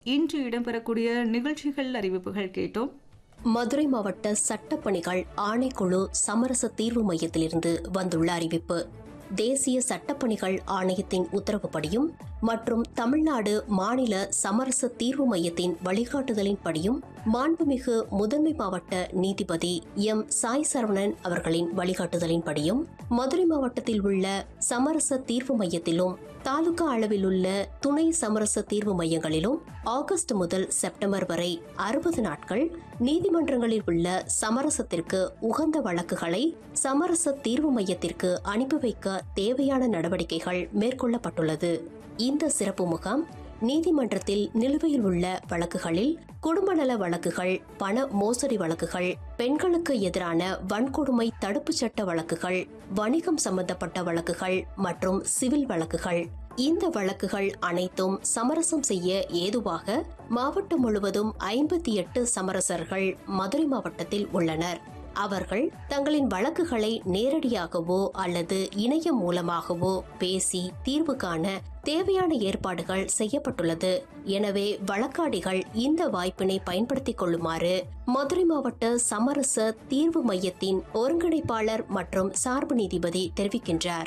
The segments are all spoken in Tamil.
இன்று இடம்பெறக்கூடிய நிகழ்ச்சிகள் அறிவிப்புகள் கேட்டோம் மதுரை மாவட்ட சட்டப்பணிகள் ஆணைக்குழு சமரச தீர்வு மையத்திலிருந்து வந்துள்ள அறிவிப்பு தேசிய சட்டப்பணிகள் ஆணையத்தின் உத்தரவுப்படியும் மற்றும் தமிழ்நாடு மாநில சமரச தீர்வு மையத்தின் வழிகாட்டுதலின்படியும் மாண்புமிகு முதன்மை மாவட்ட நீதிபதி எம் சாய் சரவணன் அவர்களின் வழிகாட்டுதலின்படியும் மதுரை மாவட்டத்தில் உள்ள சமரச தீர்வு மையத்திலும் தாலுகா அளவில் உள்ள துணை சமரச தீர்வு மையங்களிலும் ஆகஸ்ட் முதல் செப்டம்பர் வரை அறுபது நாட்கள் நீதிமன்றங்களில் உள்ள சமரசத்திற்கு உகந்த வழக்குகளை சமரச தீர்வு மையத்திற்கு அனுப்பி வைக்க தேவையான நடவடிக்கைகள் மேற்கொள்ளப்பட்டுள்ளது இந்த சிறப்பு முகாம் நீதிமன்றத்தில் நிலுவையில் உள்ள வழக்குகளில் குடும்ப நல வழக்குகள் பண மோசடி வழக்குகள் பெண்களுக்கு எதிரான வன்கொடுமை தடுப்புச் சட்ட வழக்குகள் வணிகம் சம்பந்தப்பட்ட வழக்குகள் மற்றும் சிவில் வழக்குகள் இந்த வழக்குகள் அனைத்தும் சமரசம் செய்ய ஏதுவாக மாவட்டம் முழுவதும் ஐம்பத்தி எட்டு சமரசர்கள் மதுரை மாவட்டத்தில் உள்ளனர் அவர்கள் தங்களின் வழக்குகளை நேரடியாகவோ அல்லது இணையம் மூலமாகவோ பேசி தீர்வு காண தேவையான ஏற்பாடுகள் செய்யப்பட்டுள்ளது எனவே வழக்காடிகள் இந்த வாய்ப்பினை பயன்படுத்திக் கொள்ளுமாறு மதுரை மாவட்ட சமரச தீர்வு மையத்தின் ஒருங்கிணைப்பாளர் மற்றும் சார்பு நீதிபதி தெரிவிக்கின்றார்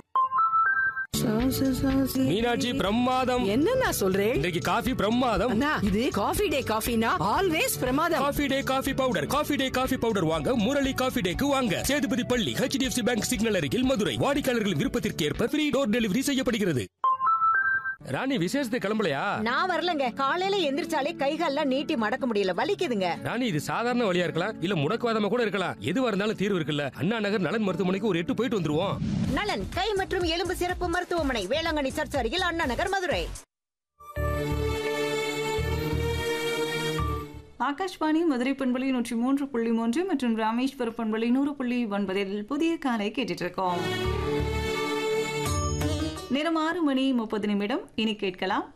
மீனாட்சி பிரமாதம் என்ன நான் சொல்றேன் இன்றைக்கு காஃபி பிரமாதம் அண்ணா இது காஃபி டே காஃபினா ஆல்வேஸ் பிரமாதம் coffee day coffee powder coffee day coffee powder வாங்க முரளி காஃபி டேக்கு வாங்க சேதுபதி பள்ளி ஹெச்டிஎஃப்சி பேங்க் சிக்னல் அருகில் மதுரை வாடிக்கையாளர்கள் விருப்பத்திற்கு ஏற்ப ஃப்ரீ டோர் டெலிவரி செய்யப்படுகிறது ராணி விசேஷத்தை கிளம்பலையா நான் வரலங்க காலையில எந்திரிச்சாலே கைகால்லாம் நீட்டி மடக்க முடியல வலிக்குதுங்க ராணி இது சாதாரண வழியா இருக்கலாம் இல்ல முடக்குவாதமா கூட இருக்கலாம் எதுவா இருந்தாலும் தீர்வு இருக்குல்ல அண்ணா நகர் நலன் மருத்துவமனைக்கு ஒரு எட்டு போயிட்டு வந்துருவோம் நலன் கை மற்றும் எலும்பு சிறப்பு மருத்துவமனை வேளாங்கண்ணி சர்ச் அருகில் அண்ணா நகர் மதுரை ஆகாஷ்வாணி மதுரை பண்பலை நூற்றி மூன்று புள்ளி மூன்று மற்றும் ராமேஸ்வர பண்பலை நூறு புள்ளி ஒன்பதில் புதிய காலை கேட்டுட்டு இருக்கோம் நேரம் ஆறு மணி முப்பது நிமிடம் இனி கேட்கலாம்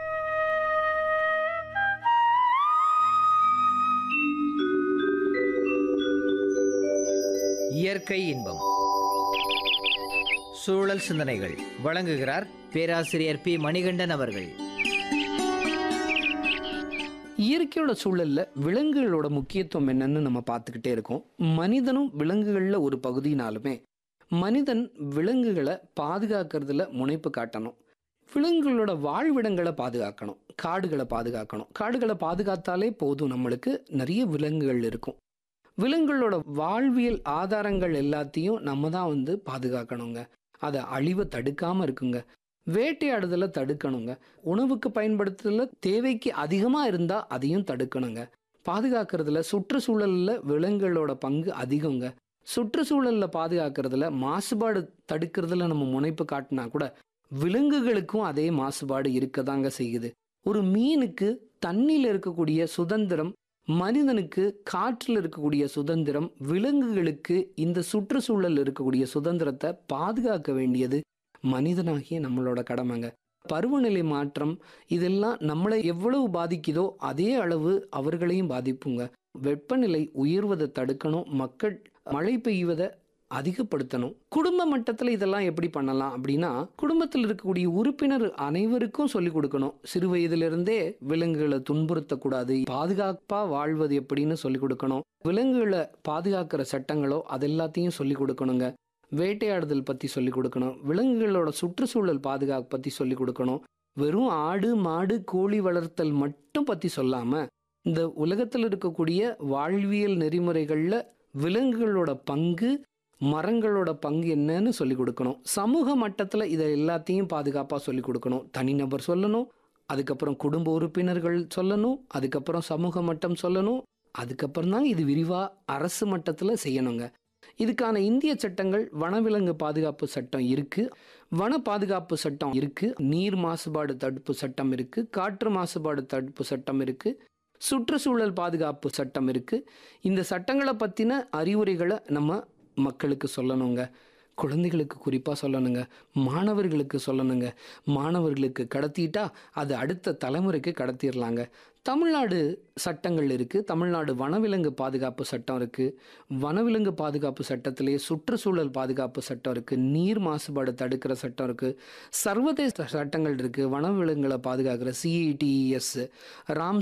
இயற்கை இன்பம் சூழல் சிந்தனைகள் வழங்குகிறார் பேராசிரியர் பி மணிகண்டன் அவர்கள் இயற்கையோட சூழல்ல விலங்குகளோட முக்கியத்துவம் என்னன்னு நம்ம பார்த்துக்கிட்டே இருக்கோம் மனிதனும் விலங்குகள்ல ஒரு பகுதினாலுமே மனிதன் விலங்குகளை பாதுகாக்கிறதுல முனைப்பு காட்டணும் விலங்குகளோட வாழ்விடங்களை பாதுகாக்கணும் காடுகளை பாதுகாக்கணும் காடுகளை பாதுகாத்தாலே போதும் நம்மளுக்கு நிறைய விலங்குகள் இருக்கும் விலங்குகளோட வாழ்வியல் ஆதாரங்கள் எல்லாத்தையும் நம்ம தான் வந்து பாதுகாக்கணுங்க அதை அழிவை தடுக்காம இருக்குங்க வேட்டையாடுதலை தடுக்கணுங்க உணவுக்கு பயன்படுத்துதல தேவைக்கு அதிகமாக இருந்தால் அதையும் தடுக்கணுங்க பாதுகாக்கிறதுல சுற்றுச்சூழலில் விலங்குகளோட பங்கு அதிகங்க சுற்றுச்சூழலில் பாதுகாக்கிறதுல மாசுபாடு தடுக்கிறதுல நம்ம முனைப்பு காட்டினா கூட விலங்குகளுக்கும் அதே மாசுபாடு இருக்கதாங்க செய்யுது ஒரு மீனுக்கு தண்ணியில் இருக்கக்கூடிய சுதந்திரம் மனிதனுக்கு காற்றில் இருக்கக்கூடிய சுதந்திரம் விலங்குகளுக்கு இந்த சுற்றுச்சூழல் இருக்கக்கூடிய சுதந்திரத்தை பாதுகாக்க வேண்டியது மனிதனாகிய நம்மளோட கடமைங்க பருவநிலை மாற்றம் இதெல்லாம் நம்மளை எவ்வளவு பாதிக்குதோ அதே அளவு அவர்களையும் பாதிப்புங்க வெப்பநிலை உயர்வதை தடுக்கணும் மக்கள் மழை பெய்வதை அதிகப்படுத்தணும் குடும்ப மட்டத்தில் இதெல்லாம் எப்படி பண்ணலாம் அப்படின்னா குடும்பத்தில் இருக்கக்கூடிய உறுப்பினர் அனைவருக்கும் சொல்லிக் கொடுக்கணும் சிறு வயதிலிருந்தே விலங்குகளை துன்புறுத்தக்கூடாது பாதுகாப்பா வாழ்வது எப்படின்னு சொல்லிக் கொடுக்கணும் விலங்குகளை பாதுகாக்கிற சட்டங்களோ அது எல்லாத்தையும் சொல்லிக் கொடுக்கணுங்க வேட்டையாடுதல் பற்றி சொல்லிக் கொடுக்கணும் விலங்குகளோட சுற்றுச்சூழல் பாதுகாப்பு பற்றி சொல்லிக் கொடுக்கணும் வெறும் ஆடு மாடு கோழி வளர்த்தல் மட்டும் பற்றி சொல்லாமல் இந்த உலகத்தில் இருக்கக்கூடிய வாழ்வியல் நெறிமுறைகளில் விலங்குகளோட பங்கு மரங்களோட பங்கு என்னன்னு சொல்லிக் கொடுக்கணும் சமூக மட்டத்தில் இதை எல்லாத்தையும் பாதுகாப்பாக சொல்லிக் கொடுக்கணும் தனிநபர் சொல்லணும் அதுக்கப்புறம் குடும்ப உறுப்பினர்கள் சொல்லணும் அதுக்கப்புறம் சமூக மட்டம் சொல்லணும் அதுக்கப்புறம் தான் இது விரிவாக அரசு மட்டத்தில் செய்யணுங்க இதுக்கான இந்திய சட்டங்கள் வனவிலங்கு பாதுகாப்பு சட்டம் இருக்கு வன பாதுகாப்பு சட்டம் இருக்கு நீர் மாசுபாடு தடுப்பு சட்டம் இருக்கு காற்று மாசுபாடு தடுப்பு சட்டம் இருக்கு சுற்றுச்சூழல் பாதுகாப்பு சட்டம் இருக்கு இந்த சட்டங்களை பற்றின அறிவுரைகளை நம்ம மக்களுக்கு சொல்லணுங்க குழந்தைகளுக்கு குறிப்பாக சொல்லணுங்க மாணவர்களுக்கு சொல்லணுங்க மாணவர்களுக்கு கடத்திட்டா அது அடுத்த தலைமுறைக்கு கடத்திடலாங்க தமிழ்நாடு சட்டங்கள் இருக்குது தமிழ்நாடு வனவிலங்கு பாதுகாப்பு சட்டம் இருக்குது வனவிலங்கு பாதுகாப்பு சட்டத்திலே சுற்றுச்சூழல் பாதுகாப்பு சட்டம் இருக்குது நீர் மாசுபாடு தடுக்கிற சட்டம் இருக்குது சர்வதேச சட்டங்கள் இருக்குது வனவிலங்குகளை பாதுகாக்கிற சிஇடிஎஸ் ராம்